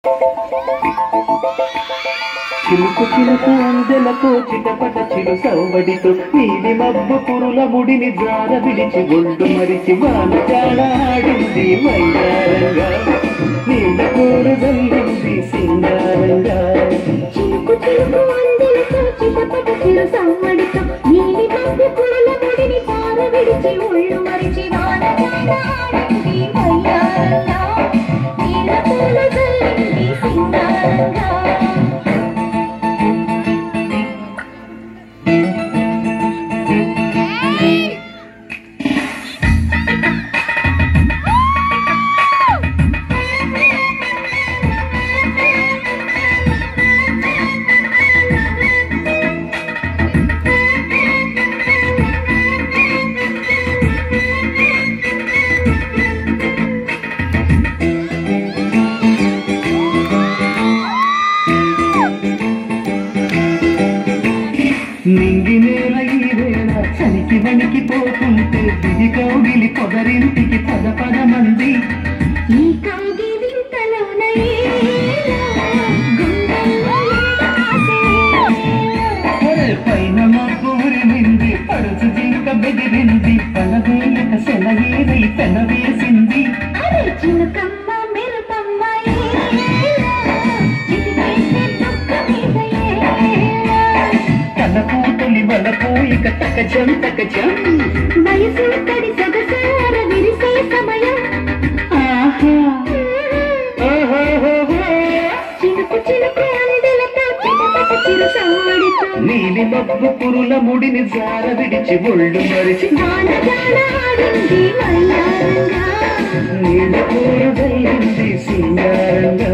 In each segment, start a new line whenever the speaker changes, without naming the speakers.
చిలుకు చిలుకు అందెలతో చిటపట చిరు సవ్వడితో నీలి మబ్బు పురుల ముడిని జార విడిచి ఒళ్ళు మరిచి వాన ఆడింది వైరారంగా నీళ్ళ కూర జల్లింది సింగారంగా
చిలుకు చిలుకు అందెలతో చిటపట చిరు సవ్వడితో నీలి మబ్బు పురుల ముడిని పార విడిచి ఒళ్ళు మరిచి వాన ఆడింది వయ్యారంగా నీళ్ళ పూల జల్లింది సింగారంగా
నింగి నేల ఈ వేళ చనికి వణికి పోతుంటే దిగి కౌగిలి పొగరింటికి పద పద మంది
ఈ కౌగిలింతలోన ఏలా గుండెల్లో ఆశేలా.
ఒరే పైన మబ్బు ఉరిమింది పడుచు జింక బెదిరింది పనవేయక సెలయేరై పెన వేసింది
అరే చిలకమ్మ మెరుపమ్మ ఏలా. చిటికేసే దుఃఖ మీద ఏలా.
తలకు తొలి వలకు ఇక తకజం తకజం
వయసు తడి సొగసార విరిసే సమయం
ఆహా ఓహోహోహో.
చినుకు చినుకు అందెలతో చిటపట చిరు సవ్వడితో
నీలి మబ్బు పురుల ముడిని జార విడిచి ఒళ్ళు మరిచి
వాన జాన ఆడింది వయ్యారంగా
నీళ్ళ కూర జల్లింది సింగారంగా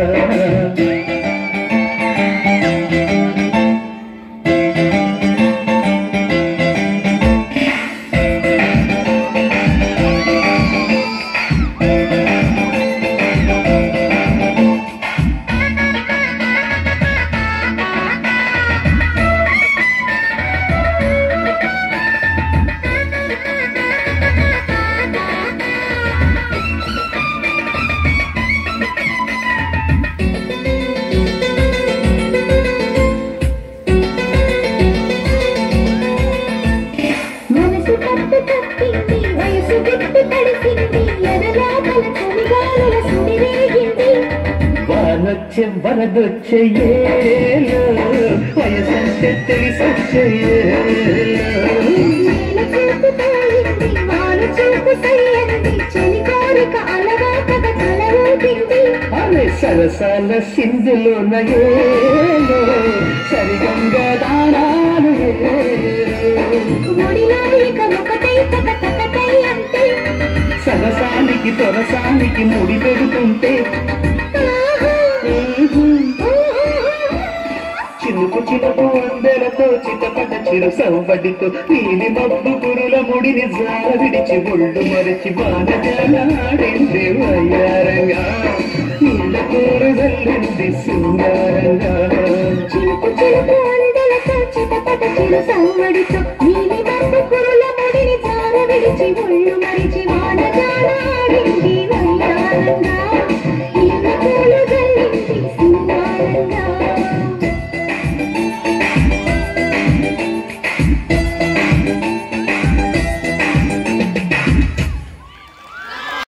మనసు కట్టు తప్పింది వయసు గుట్టు తడిసింది ఎదరాగల చలిగాలుల సుడిరేగింది
వానొచ్చే వరదొచ్చే ఏలో వయసంటే తెలిసొచ్చే
నేల చూపు తోయింది వాన చూపు సయ్యంది చలి కోరిక అలవాటగా తలరూపింది
ఆమె సరసాల సింధులోన ఏలో సరిగంగా దానాలు
ఒడిలో ఇక ఒకటై తక తకటై అంటే
సరసానికి తొరసానికి ముడి పెడుతుంటే
ఆహా,
చినుకు చినుకు అందెలతో చిటపట చిరు సవ్వడితో నీలి మబ్బు పురుల ముడిని జార విడిచి ఒళ్ళు మరచి వాన జలాడింది వయ్యారంగా నీళ్ళ కూర జల్లింది సింగారంగా
చిలుకు చిలుకు అందెలతో చిటపట చిరు సవ్వడితో నీలి మబ్బు కురుల ముడిని జార విడిచి ఒళ్ళు మరిచి వాన జాన ఆడింది వయ్యారంగా